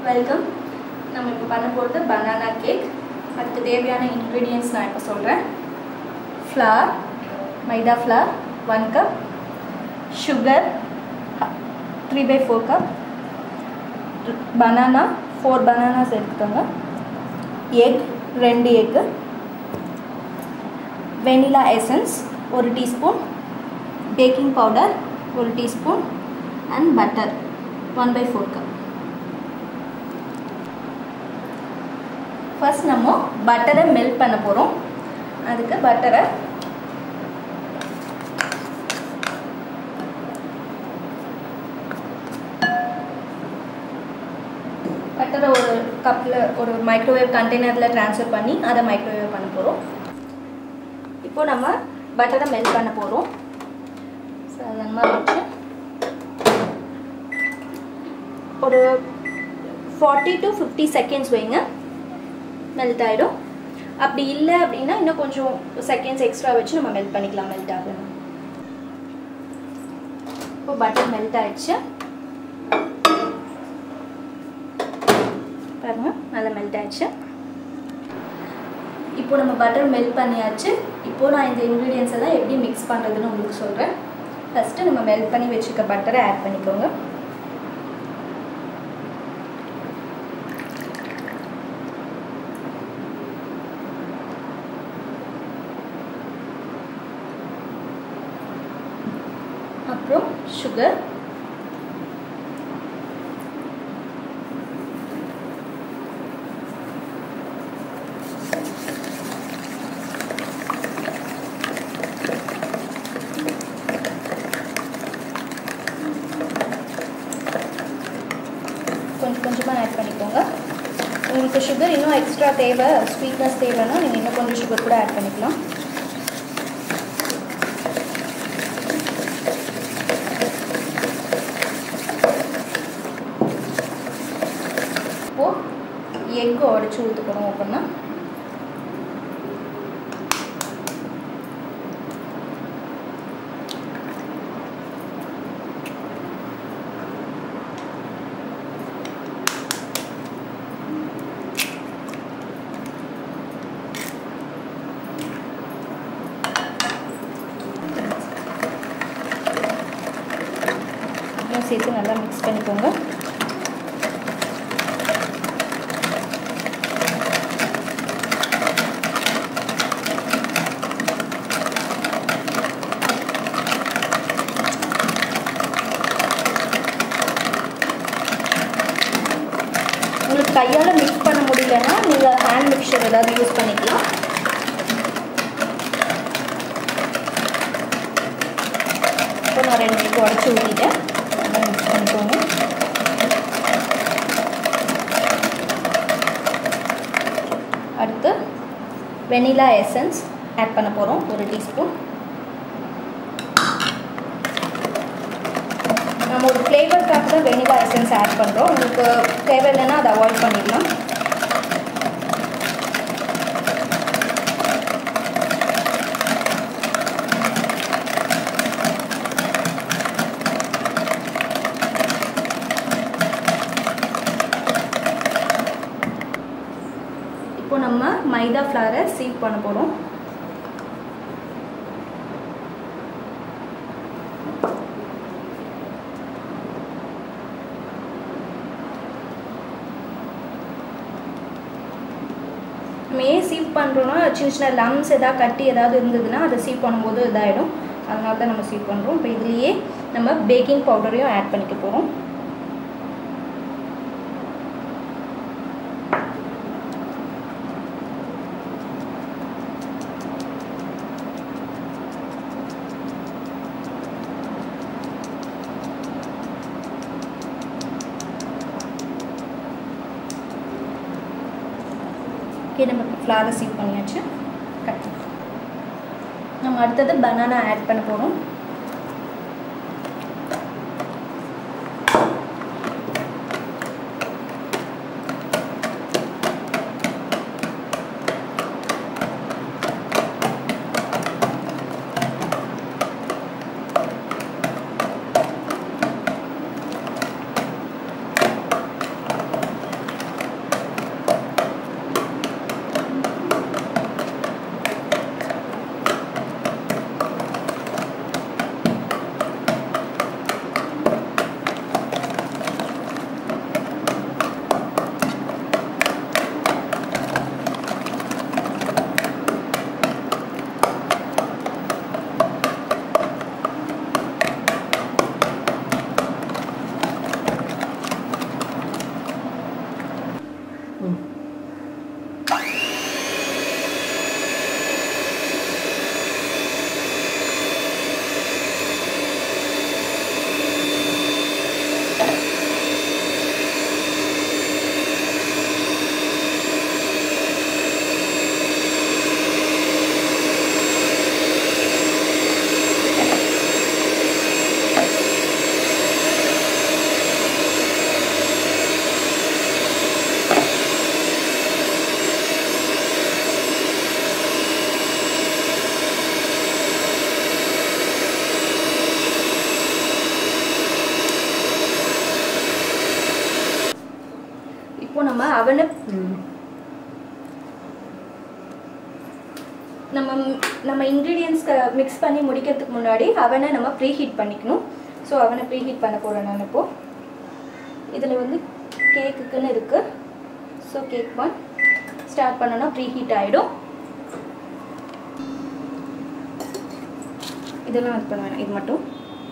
Welcome நம்ம இப்போ பண்ண போகிறது பனானா கேக் அதுக்கு தேவையான இன்க்ரீடியன்ஸ் நான் இப்போ சொல்கிறேன் flour maida flour one cup sugar three by four cup banana four bananas எடுத்துக்கோங்க எக் ரெண்டு எக்கு வெனிலா எசன்ஸ் ஒரு டீஸ்பூன் பேக்கிங் பவுடர் ஒரு teaspoon and butter one by four cup first நம்ம பட்டரை மெல்ட் பண்ண போகிறோம் அதுக்கு பட்டரை பட்டரை ஒரு கப்பில் ஒரு மைக்ரோவேவ் கண்டெய்னரில் ட்ரான்ஸ்ஃபர் பண்ணி அதை மைக்ரோவேவ் பண்ண போகிறோம் இப்போ நம்ம பட்டரை மெல்ட் பண்ண போகிறோம் சாதாரணமாக வச்சு ஒரு ஃபார்ட்டி டு ஃபிஃப்டி செகண்ட்ஸ் வைங்க மெல்ட் ஆகிடும் அப்படி இல்லை அப்படின்னா இன்னும் கொஞ்சம் செகண்ட்ஸ் எக்ஸ்ட்ரா வச்சு நம்ம மெல்ட் பண்ணிக்கலாம் மெல்ட் ஆகணும் இப்போ பட்டர் மெல்ட் ஆயிடுச்சு பாருங்க நல்லா மெல்ட் ஆயிடுச்சு இப்போ நம்ம பட்டர் மெல்ட் பண்ணியாச்சு இப்போ நான் இந்த இன்க்ரீடியன்ஸ் எல்லாம் எப்படி மிக்ஸ் பண்ணுறதுன்னு உங்களுக்கு சொல்கிறேன் ஃபஸ்ட்டு நம்ம மெல்ட் பண்ணி வச்சுக்க பட்டரை ஆட் பண்ணிக்கோங்க அப்புறம் சுகர் கொஞ்சம் கொஞ்சமாக ஆட் பண்ணிக்கோங்க உங்களுக்கு சுகர் இன்னும் எக்ஸ்ட்ரா தேவை ஸ்வீட்னஸ் தேவைன்னா நீங்கள் இன்னும் கொஞ்சம் சுகர் கூட ஆட் பண்ணிக்கலாம் இப்போது எக்கு உடச்சி ஊற்றுக்கணும் அப்படின்னா சேர்த்து நல்லா மிக்ஸ் பண்ணிக்கோங்க உங்களுக்கு கையால் மிக்ஸ் பண்ண முடியலன்னா நீங்கள் ஹேண்ட் மிக்சர் ஏதாவது யூஸ் பண்ணிக்கலாம் இப்போ நான் ரெண்டு மினிட் உடச்சி ஊற்றிட்டேன் நல்லா மிக்ஸ் பண்ணிக்கோங்க அடுத்து வெனிலா எசன்ஸ் ஆட் பண்ண போகிறோம் ஒரு டீஸ்பூன் நம்ம ஒரு ஃப்ளேவருக்காக தான் வெனிலா எசன்ஸ் ஆட் பண்ணுறோம் உங்களுக்கு தேவையில்லைன்னா அதை அவாய்ட் பண்ணிடலாம் இப்போ நம்ம மைதா ஃப்ளாரை சீவ் பண்ண போகிறோம் நம்ம ஏன் சீவ் பண்ணுறோன்னா சின்ன சின்ன லம்ஸ் எதாவது கட்டி ஏதாவது இருந்ததுன்னா அதை சீவ் பண்ணும்போது இதாகிடும் அதனால தான் நம்ம சீவ் பண்ணுறோம் இப்போ இதுலேயே நம்ம பேக்கிங் பவுடரையும் ஆட் பண்ணிக்க போகிறோம் ஓகே நம்ம ஃப்ளாரை சீவ் பண்ணியாச்சு கட் நம்ம அடுத்தது பனானா ஆட் பண்ண போகிறோம் இப்போ நம்ம அவனை நம்ம நம்ம இன்க்ரீடியன்ஸ்க்கு மிக்ஸ் பண்ணி முடிக்கிறதுக்கு முன்னாடி அவனை நம்ம ப்ரீ ஹீட் பண்ணிக்கணும் ஸோ அவனை ப்ரீ ஹீட் பண்ண போகிறேன் நான் இப்போ இதில் வந்து கேக்குக்குன்னு இருக்குது ஸோ கேக் ஒன் ஸ்டார்ட் பண்ணோன்னா ப்ரீ ஹீட் ஆகிடும் இதெல்லாம் இது பண்ண வேணாம் இது மட்டும்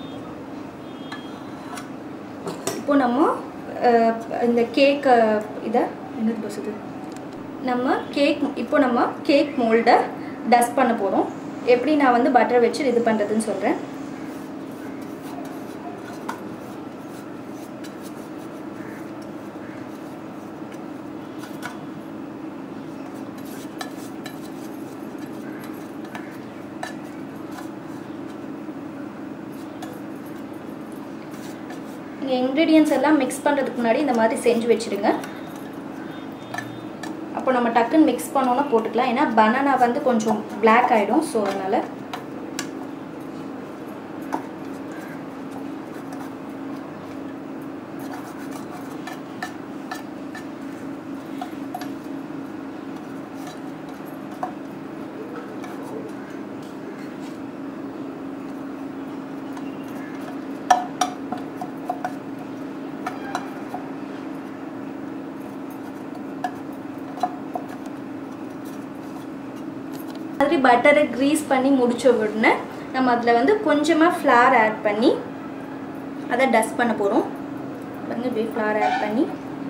இப்போ நம்ம அஹ், இந்த கேக் இதை என்னது பசுது நம்ம கேக் இப்போ நம்ம கேக் மோல்டை டஸ்ட் பண்ண போகிறோம் எப்படி நான் வந்து பட்டர் வச்சு இது பண்ணுறதுன்னு சொல்கிறேன் நீங்கள் இன்க்ரீடியன்ஸ் எல்லாம் மிக்ஸ் பண்ணுறதுக்கு முன்னாடி இந்த மாதிரி செஞ்சு வச்சுருங்க அப்போ நம்ம டக்குன்னு மிக்ஸ் பண்ணோன்னா போட்டுக்கலாம் ஏன்னா பனானா வந்து கொஞ்சம் பிளாக் ஆகிடும் ஸோ அதனால் மாதிரி பட்டரை க்ரீஸ் பண்ணி முடிச்ச உடனே நம்ம அதில் வந்து கொஞ்சமாக ஃப்ளார் ஆட் பண்ணி அதை டஸ்ட் பண்ண போகிறோம் வந்து இப்படி ஃப்ளார் ஆட் பண்ணி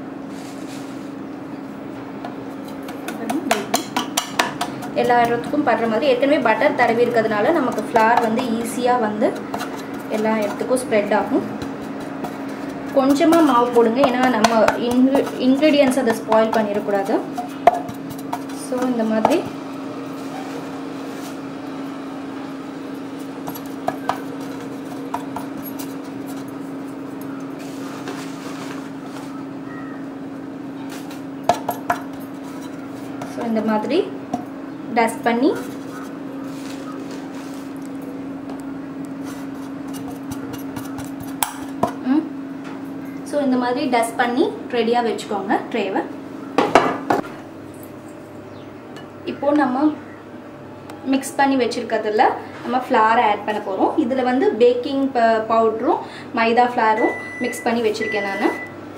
எல்லா இடத்துக்கும் படுற மாதிரி ஏற்கனவே பட்டர் தடவி இருக்கிறதுனால நமக்கு ஃப்ளார் வந்து ஈஸியாக வந்து எல்லா இடத்துக்கும் ஸ்ப்ரெட் ஆகும் கொஞ்சமாக மாவு போடுங்க ஏன்னா நம்ம இன்க்ரி இன்க்ரீடியன்ஸ் அதை ஸ்பாயில் பண்ணிடக்கூடாது ஸோ இந்த மாதிரி ஸோ இந்த மாதிரி டஸ்ட் பண்ணி ஸோ இந்த மாதிரி டஸ்ட் பண்ணி ரெடியாக வச்சுக்கோங்க ட்ரேவை இப்போ நம்ம மிக்ஸ் பண்ணி வச்சுருக்கிறதுல நம்ம ஃப்ளாரை ஆட் பண்ண போகிறோம் இதில் வந்து பேக்கிங் பவுட்ரும் மைதா ஃப்ளாரும் மிக்ஸ் பண்ணி வச்சுருக்கேன் நான்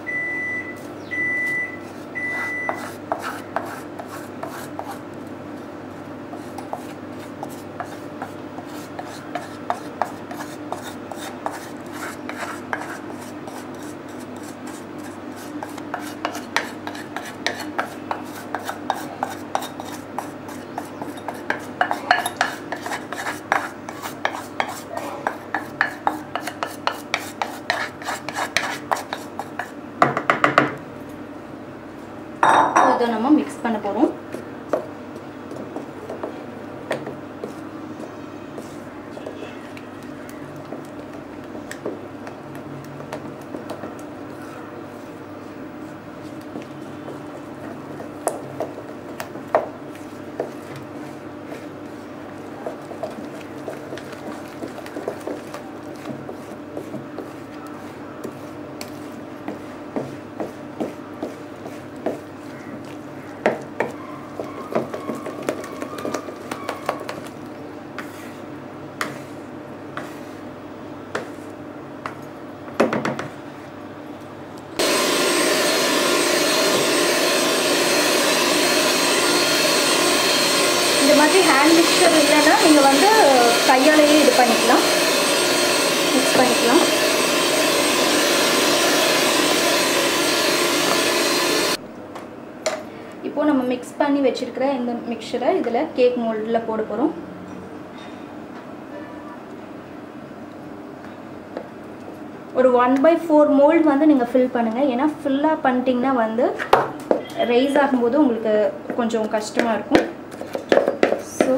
இதை நம்ம மிக்ஸ் பண்ண போகிறோம் இந்த மாதிரி ஹேண்ட் மிக்சர் இல்லைன்னா நீங்கள் வந்து கையாலேயே இது பண்ணிக்கலாம் மிக்ஸ் பண்ணிக்கலாம் இப்போ நம்ம மிக்ஸ் பண்ணி வச்சிருக்கிற இந்த மிக்சரை இதில் கேக் மோல்டில் போட போகிறோம் ஒரு ஒன் பை ஃபோர் மோல்ட் வந்து நீங்கள் ஃபில் பண்ணுங்கள் ஏன்னா ஃபில்லாக பண்ணிட்டீங்கன்னா வந்து ரைஸ் ஆகும்போது உங்களுக்கு கொஞ்சம் கஷ்டமாக இருக்கும் ஸோ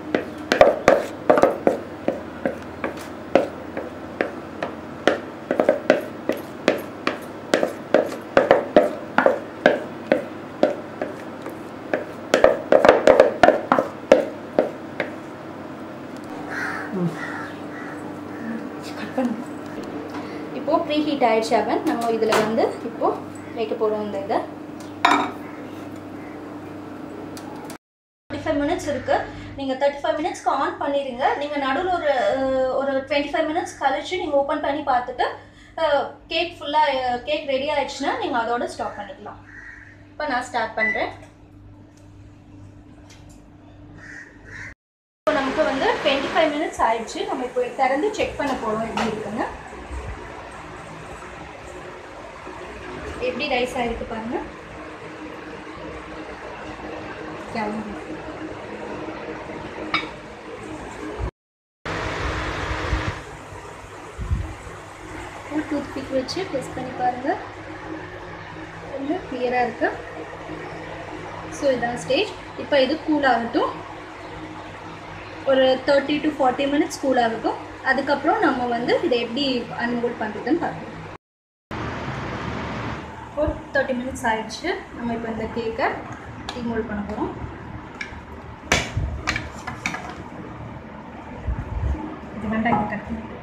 கட் பண்ணு இப்போது ப்ரீ ஹீட் ஆயிடுச்சு அவன் நம்ம இதில் வந்து இப்போது வைக்க போகிறோம் இந்த இதை இருக்குது நீங்கள் தேர்ட்டி ஃபைவ் மினிட்ஸ்க்கு ஆன் பண்ணிடுங்க நீங்கள் நடுவில் ஒரு அஹ், ஒரு டுவெண்ட்டி ஃபைவ் மினிட்ஸ் கழிச்சு நீங்கள் ஓப்பன் பண்ணி பார்த்துட்டு கேக் ஃபுல்லாக கேக் ரெடி ஆயிடுச்சுன்னா நீங்கள் அதோட ஸ்டாப் பண்ணிக்கலாம் இப்போ நான் ஸ்டார்ட் பண்ணுறேன் இப்போ நமக்கு வந்து டுவெண்ட்டி ஃபைவ் மினிட்ஸ் ஆயிடுச்சு நம்ம இப்போ திறந்து செக் பண்ண போகிறோம் எப்படி இருக்குன்னு எப்படி ரைஸ் ஆயிருக்கு பாருங்க கிளம்பு. ஒரு டூத் பிக் வச்சு டெஸ்ட் பண்ணி பாருங்க கொஞ்சம் கிளியராக இருக்கு ஸோ இதான் ஸ்டேஜ் இப்போ இது கூல் ஆகட்டும் ஒரு thirty to forty minutes cool ஆகட்டும் அதுக்கப்புறம் நம்ம வந்து இதை எப்படி அன்மோல்ட் பண்ணுறதுன்னு பார்க்கலாம் ஒரு தேர்ட்டி மினிட்ஸ் ஆயிடுச்சு நம்ம இப்போ இந்த கேக்கை டிமோல்ட் பண்ண போகிறோம் இது வேண்டாம் இங்கே கட் பண்ணி